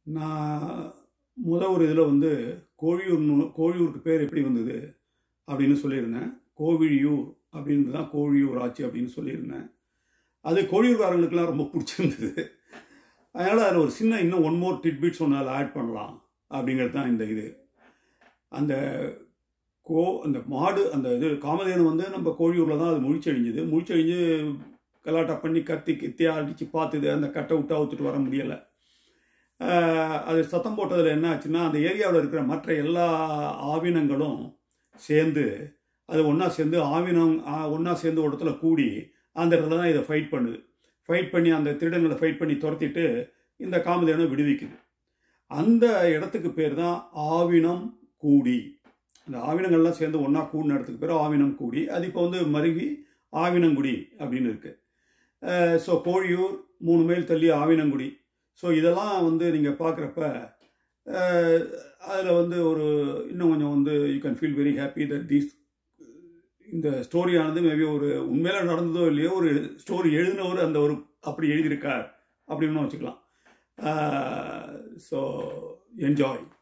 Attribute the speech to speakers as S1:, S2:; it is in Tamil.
S1: நான் முத ஒரு இதில் வந்து கோழியூர் கோழியூருக்கு பேர் எப்படி வந்தது அப்படின்னு சொல்லியிருந்தேன் கோவிழியூர் அப்படின்னு தான் கோழியூர் ஆச்சு அப்படின்னு சொல்லியிருந்தேன் அது கோழியூர்காரங்களுக்கெல்லாம் ரொம்ப பிடிச்சிருந்தது அதனால் அதில் ஒரு சின்ன இன்னும் ஒன் மோர் டிட்பிட்ஸ் ஒன்று அதில் ஆட் பண்ணலாம் அப்படிங்கிறது தான் இந்த இது அந்த கோ அந்த மாடு அந்த இது காமதேனு வந்து நம்ம கோழியூரில் தான் அது முழிச்சழிஞ்சுது முழிச்சழிஞ்சு கலாட்டா பண்ணி கத்தி கத்தி அடித்து பார்த்துது அந்த கட்டை விட்டு அவுத்துட்டு வர முடியலை அது சத்தம் போட்டதில் என்ன ஆச்சுன்னா அந்த ஏரியாவில் இருக்கிற மற்ற எல்லா ஆவினங்களும் சேர்ந்து அது ஒன்றா சேர்ந்து ஆவினம் ஒன்றா சேர்ந்து ஒரு இடத்துல கூடி அந்த இடத்துல தான் இதை ஃபைட் பண்ணுது ஃபைட் பண்ணி அந்த திருடங்களை ஃபைட் பண்ணி துரத்திட்டு இந்த காமதேனை விடுவிக்குது அந்த இடத்துக்கு பேர் தான் ஆவினம் கூடி அந்த ஆவினங்கள்லாம் சேர்ந்து ஒன்றா கூடின இடத்துக்கு பேர் ஆவினம் கூடி அது இப்போ வந்து மருகி ஆவினங்குடி அப்படின்னு இருக்குது ஸோ கோழியூர் மூணு மைல் தள்ளி ஆவினங்குடி ஸோ இதெல்லாம் வந்து நீங்கள் பார்க்குறப்ப அதில் வந்து ஒரு இன்னும் கொஞ்சம் வந்து you can feel very happy that these இந்த ஸ்டோரியானது மேபி ஒரு உண்மையில நடந்ததோ இல்லையோ ஒரு ஸ்டோரி எழுதினவர் அந்த ஒரு அப்படி எழுதியிருக்கார் அப்படின்னு வச்சுக்கலாம் ஸோ என்ஜாய்